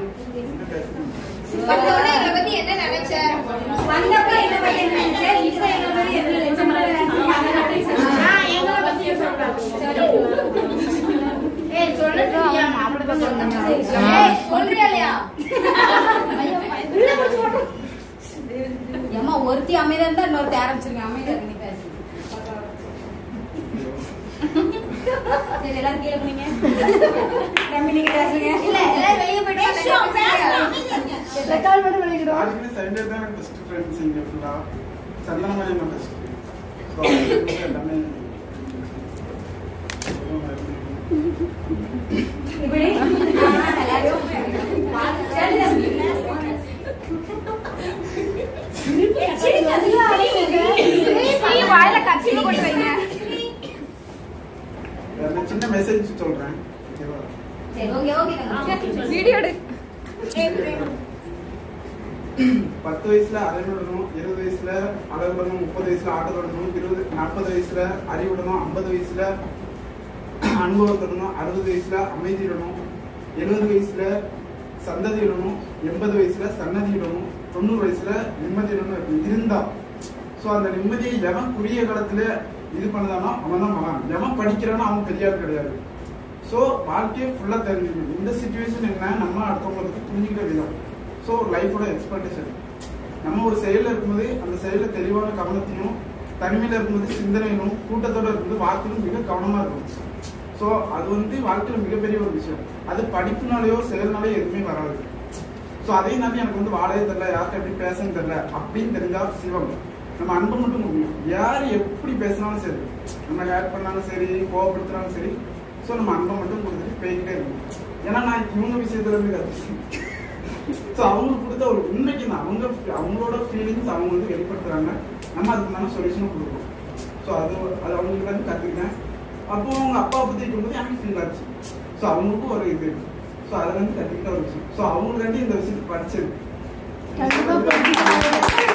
என்ன பேசுறீங்க? வந்த உடனே எங்களை பத்தி என்ன நினைச்ச வந்தப்ப என்ன பத்தி என்ன நினைச்ச? இப்ப எங்களை பத்தி என்ன நினைச்ச? முதல்ல நினைச்சீங்க, அதை நான் பேசுறேன். ஏய், சொல்றியா இல்லையா ஏம்மா ஒருத்தி அமைதியா இருந்தா இன்னொருத்தி ஆரம்பிச்சிருங்க அமைதியா இருக்கு, நீ பேசு சரி எல்லாரும் கீழே போனீங்க தம்பி, நீங்க பேசுங்க. இல்ல எல்லாரும் வெளியே போயிட்டு வாங்க, பேசுங்க. ரெக்கார்ட் மட்டும் பண்ணிக்கிடுவோம். யாருக்குமே சைடுல தான் எனக்கு best friends இங்க full ஆ. சந்தன மாதிரி நான் best. So, அவங்க எல்லாமே இப்படி எல்லாரும் சரி, தம்பி. சரி, நல்லா அடிங்க. வாயில கட்சி போட்டு வைங்க நான் சின்ன மெசேஜ் சொல்றேன் ஓகேவா சரி ஓகே ஓகே வீடியோ எடு பத்து வயசுல அறிவுடணும் இருபது வயசுல அழகுடணும் முப்பது வயசுல ஆட்டத்துடணும் இருபது நாற்பது வயசுல அறிவுடணும் ஐம்பது வயசுல அனுபவத்துடணும் அறுபது வயசுல அமைதியிடணும் எழுபது வயசுல சந்ததியிடணும் எண்பது வயசுல சன்னதியிடணும் தொண்ணூறு வயசுல நிம்மதியிடணும் இருக்கு. இருந்தா ஸோ அந்த நிம்மதியை எவன் குறுகிய காலத்துல இது பண்ணதானோ அவன் தான் மகான் எவன் படிக்கிறானோ அவன் பெரியார் கிடையாது ஸோ வாழ்க்கையை ஃபுல்லாக தெரிஞ்சுக்கணும் இந்த சுச்சுவேஷன் என்ன நம்ம அடுத்தவங்களுக்கு புரிஞ்சுக்கிற விதம் ஸோ லைஃபோட எக்ஸ்பெக்டேஷன் நம்ம ஒரு செயலில் இருக்கும்போது அந்த செயலில் தெளிவான கவனத்தையும் தனிமையில் இருக்கும்போது சிந்தனையிலும் கூட்டத்தோட இருக்கும்போது வாக்கிலும் மிக கவனமாக இருக்கும் ஸோ அது வந்து வாழ்க்கையில் மிகப்பெரிய ஒரு விஷயம் அது படிப்புனாலேயோ செயல்னாலேயோ எதுவுமே வராது ஸோ அதையும் தாண்டி எனக்கு வந்து வாழவே தெரியல யார்கிட்ட எப்படி பேசன்னு தெரியல அப்படின்னு தெரிஞ்சா சிவம் நம்ம அன்பு மட்டும் முடியும் யார் எப்படி பேசினாலும் சரி நம்ம ஹேட் பண்ணாலும் சரி கோவப்படுத்தினாலும் சரி ஸோ நம்ம அன்பை மட்டும் கொடுத்துட்டு போய்கிட்டே இருக்கணும் ஏன்னா நான் இவங்க விஷயத்துல இருந்து கற்றுச்சேன் ஸோ அவங்களுக்கு கொடுத்த ஒரு உண்மைக்கு தான் அவங்க அவங்களோட ஃபீலிங்ஸ் அவங்க வந்து வெளிப்படுத்துறாங்க நம்ம அதுக்கு சொல்யூஷனும் கொடுக்குறோம் ஸோ அது அது அவங்களுக்கு வந்து கற்றுக்கிட்டேன் அப்போ அவங்க அப்பா பற்றி இருக்கும்போது எனக்கு ஃபீல் ஆச்சு ஸோ அவங்களுக்கும் ஒரு இது ஸோ அதை வந்து கற்றுக்கிட்ட ஒரு விஷயம் ஸோ அவங்களுக்காண்டி இந்த விஷயத்தை படிச்சது கண்டிப்பா படிக்கணும்.